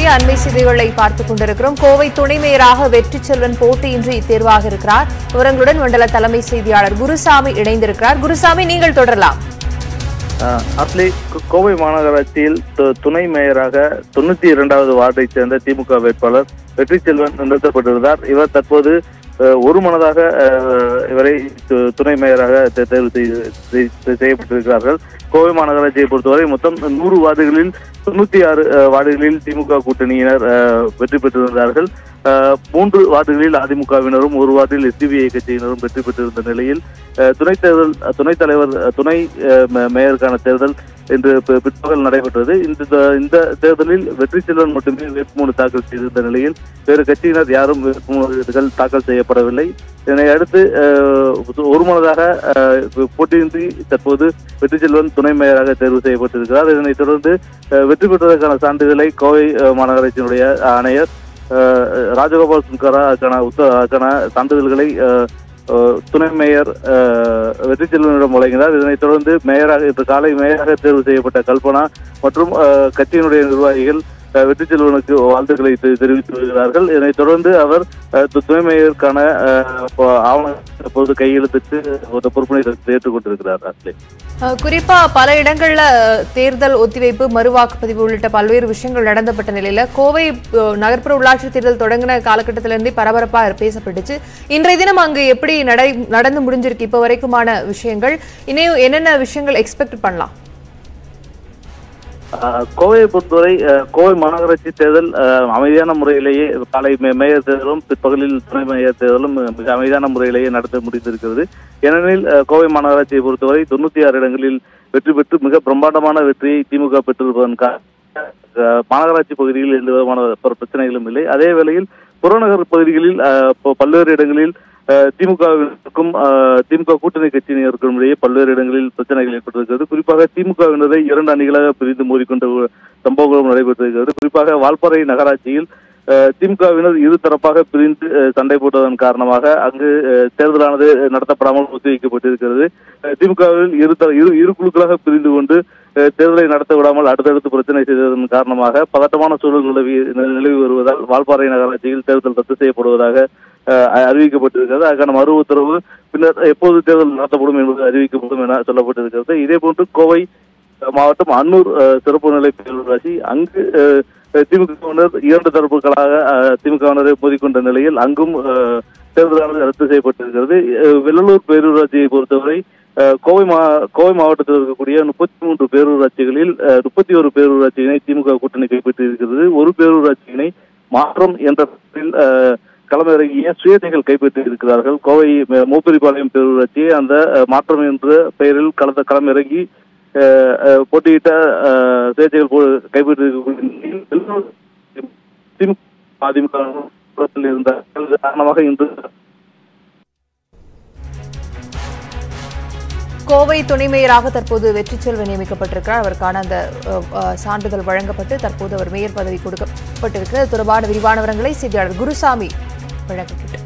அண்மை செய்திகளை பார்த்துக் கொண்டிருக்கிறோம் கோவை துணை மேயராக வெற்றி செல்வன் போட்டியின்றி தேர்வாக இருக்கிறார் விவரங்களுடன் மண்டல தலைமை செய்தியாளர் குருசாமி இணைந்திருக்கிறார் குருசாமி நீங்கள் தொடரலாம் ஆஹ் அட்லி கோ- கோவை மாநகராட்சியில் து- துணை மேயராக தொண்ணூத்தி இரண்டாவது வார்டைச் சேர்ந்த திமுக வேட்பாளர் வெற்றி செல்வன் நிறுத்தப்பட்டிருந்தார் இவர் தற்போது ஆஹ், ஒரு மனதாக ஆஹ், இவரை து- துணை மேயராக தே- தேர்வு செய்து- செய்- செய்யப்பட்டிருக்கிறார்கள் கோவை மாநகராட்சியை பொறுத்தவரை மொத்தம் நூறு வார்டுகளில் தொண்ணூத்தி ஆறு ஆஹ், வார்டுகளில் திமுக கூட்டணியினர் ஆஹ், வெற்றி பெற்றிருந்தார்கள் ஆஹ், மூன்று வார்டுகளில் அதிமுகவினரும் ஒரு வார்டில் எஸ்டிபிஐ கட்சியினரும் வெற்றி பெற்றிருந்த நிலையில் ஆஹ், துணைத் தேர்தல் துணைத் தலைவர் ஆஹ், துணை ஆஹ், மே- மேயருக்கான தேர்தல் இன்று பி- பிற்பகல் நடைபெற்றது இந்த த- இந்த தேர்தலில் வெற்றி செல்வன் மட்டுமே வேட்புமனு தாக்கல் செய்திருந்த நிலையில் வேறு கட்சியினர் யாரும் வேட்புமனுகள் தாக்கல் செய்யப்படவில்லை இதனை அடுத்து ஆஹ், ஒரு மனதாக ஆஹ், போட்டியின்றி தற்போது வெற்றி செல்வன் துணை மேயராக தேர்வு செய்யப்பட்டிருக்கிறார் இதனைத் தொடர்ந்து ஆஹ், வெற்றி பெற்றதற்கான சான்றிதழை கோவை ஆஹ், மாநகராட்சியினுடைய ஆணையர் ஆஹ், ராஜகோபால் சுன்கரா அதுக்கான உத்த அதுக்கான சான்றிதழ்களை ஆஹ், ஆஹ், துணை மேயர் ஆஹ், வெற்றி செல்வனிடம் வழங்கினார் இதனைத் தொடர்ந்து மேயராக இன்று காலை மேயராக தேர்வு செய்யப்பட்ட கல்பனா மற்றும் ஆஹ், கட்சியினுடைய நிர்வாகிகள் ஆஹ், வெற்றி செல்வனுக்கு வாழ்த்துக்களை தெ- தெரிவித்து வருகிறார்கள் இதனைத் தொடர்ந்து அவர் ஆஹ், து- துணை மேயருக்கான ஆஹ், ப- ஆவணம் தற்போது கையெழுத்திட்டு ஒரு பொறுப்பினை ஏற்றுக் கொண்டிருக்கிறார் அஸ்லே அஹ், குறிப்பா பல இடங்கள்ல அஹ், தேர்தல் ஒத்திவைப்பு மறுவாக்குப்பதிவு உள்ளிட்ட பல்வேறு விஷயங்கள் நடந்தப்பட்ட நிலையில கோவை அஹ், நகர்ப்புற உள்ளாட்சி தேர்தல் தொடங்கின காலகட்டத்திலிருந்தே பரபரப்பா பேசப்பட்டுச்சு இன்றைய தினம் அங்கு எப்படி நடை நடந்து முடிஞ்சிருக்கு இப்ப வரைக்குமான விஷயங்கள் இன்னும் என்னென்ன விஷயங்கள் எக்ஸ்பெக்ட் பண்ணலாம் ஆஹ் கோவையை பொறுத்தவரை ஆஹ் கோவை மாநகராட்சி தேர்தல் ஆஹ் அமைதியான முறையிலேயே காலை மே- மேயர் தேர்தலும் பிற்பகலில் துணை மேயர் தேர்தலும் மிக அமைதியான முறையிலேயே நடத்த முடிந்திருக்கிறது ஏனெனில் ஆஹ் கோவை மாநகராட்சியை பொறுத்தவரை தொண்ணூத்தி ஆறு இடங்களில் வெற்றி பெற்று மிக பிரம்மாண்டமான வெற்றியை திமுக பெற்றிருப்பதன் கா- ஆஹ் மாநகராட்சி பகுதிகளில் எந்த விதமான பிர- பிரச்சனைகளும் இல்லை அதே வேளையில் புறநகர் பகுதிகளில் ஆஹ் ப- பல்வேறு இடங்களில் ஆஹ் திமுகவினருக்கும் ஆஹ் திமுக கூட்டணி கட்சியினருக்கும் இடையே பல்வேறு இடங்களில் பிரச்சனைகள் ஏற்பட்டிருக்கிறது குறிப்பாக திமுகவினரை இரண்டு அணிகளாக பிரிந்து மோதிக்கொண்ட ஒரு சம்பவங்களும் நடைபெற்றிருக்கிறது குறிப்பாக வால்பாறை நகராட்சியில் ஆஹ் திமுகவினர் இரு தரப்பாக பிரிந்து ஆஹ் சண்டை போட்டதன் காரணமாக அங்கு ஆஹ் தேர்தலானது நடத்தப்படாமல் ஒத்திவைக்கப்பட்டிருக்கிறது ஆஹ் திமுகவில் இரு த- இரு இரு குழுக்களாக பிரிந்து கொண்டு ஆஹ் தேர்தலை நடத்த விடாமல் அடுத்தடுத்து பிரச்சனை செய்ததன் காரணமாக பதட்டமான சூழல் நிலவி நிலவி வருவதால் வால்பாறை நகராட்சியில் தேர்தல் ரத்து செய்யப்படுவதாக ஆஹ் அறிவிக்கப்பட்டிருக்கிறது அதுக்கான மறு உத்தரவு பின்னர் எப்போது தேர்தல் நடத்தப்படும் என்பது அறிவிக்கப்படும் என சொல்லப்பட்டிருக்கிறது இதே போன்று கோவை மாவட்டம் அன்னூர் ஆஹ் சிறப்பு நிலை பேரூராட்சி அங்கு ஆஹ் திமுகவினர் இரண்டு தரப்புகளாக ஆஹ் திமுகவினரை மோதிக்கொண்ட நிலையில் அங்கும் ஆஹ் தேர்தலானது ரத்து செய்யப்பட்டிருக்கிறது ஆஹ் வெள்ளலூர் பேரூராட்சியை பொறுத்தவரை ஆஹ் கோவை மா கோவை மாவட்டத்தில் இருக்கக்கூடிய முப்பத்தி மூன்று பேரூராட்சிகளில் முப்பத்தி ஒரு பேரூராட்சியினை திமுக கூட்டணி கைப்பற்றியிருக்கிறது ஒரு பேரூராட்சியினை மாற்றம் என்ற பெயரில் ஆஹ் களமிறங்கிய சுயேட்சைகள் கைப்பற்றி இருக்கிறார்கள் கோவை ம- மூப்பரிபாளையம் பேரூராட்சியை அந்த ஆஹ் மாற்றம் என்ற பெயரில் களத்த களமிறங்கி ஆஹ் ஆஹ் போட்டியிட்ட ஆஹ் சுயேட்சைகள் போ- கைப்பற்றி இருக்கக்கூடிய நிலையில் வெள்ளலூர் திமுக அதிமுக புறத்தில் இருந்த காரணமாக இன்று கோவை துணை மேயராக தற்போது வெற்றி செல்வன் நியமிக்கப்பட்டிருக்கிறார் அவருக்கான அந்த அஹ், அஹ், சான்றிதழ் வழங்கப்பட்டு தற்போது அவர் மேயர் பதவி கொடுக்கப்பட்டிருக்கிறது அது தொடர்பான விரிவான விவரங்களை செய்தியாளர் குருசாமி வழங்குகிறார்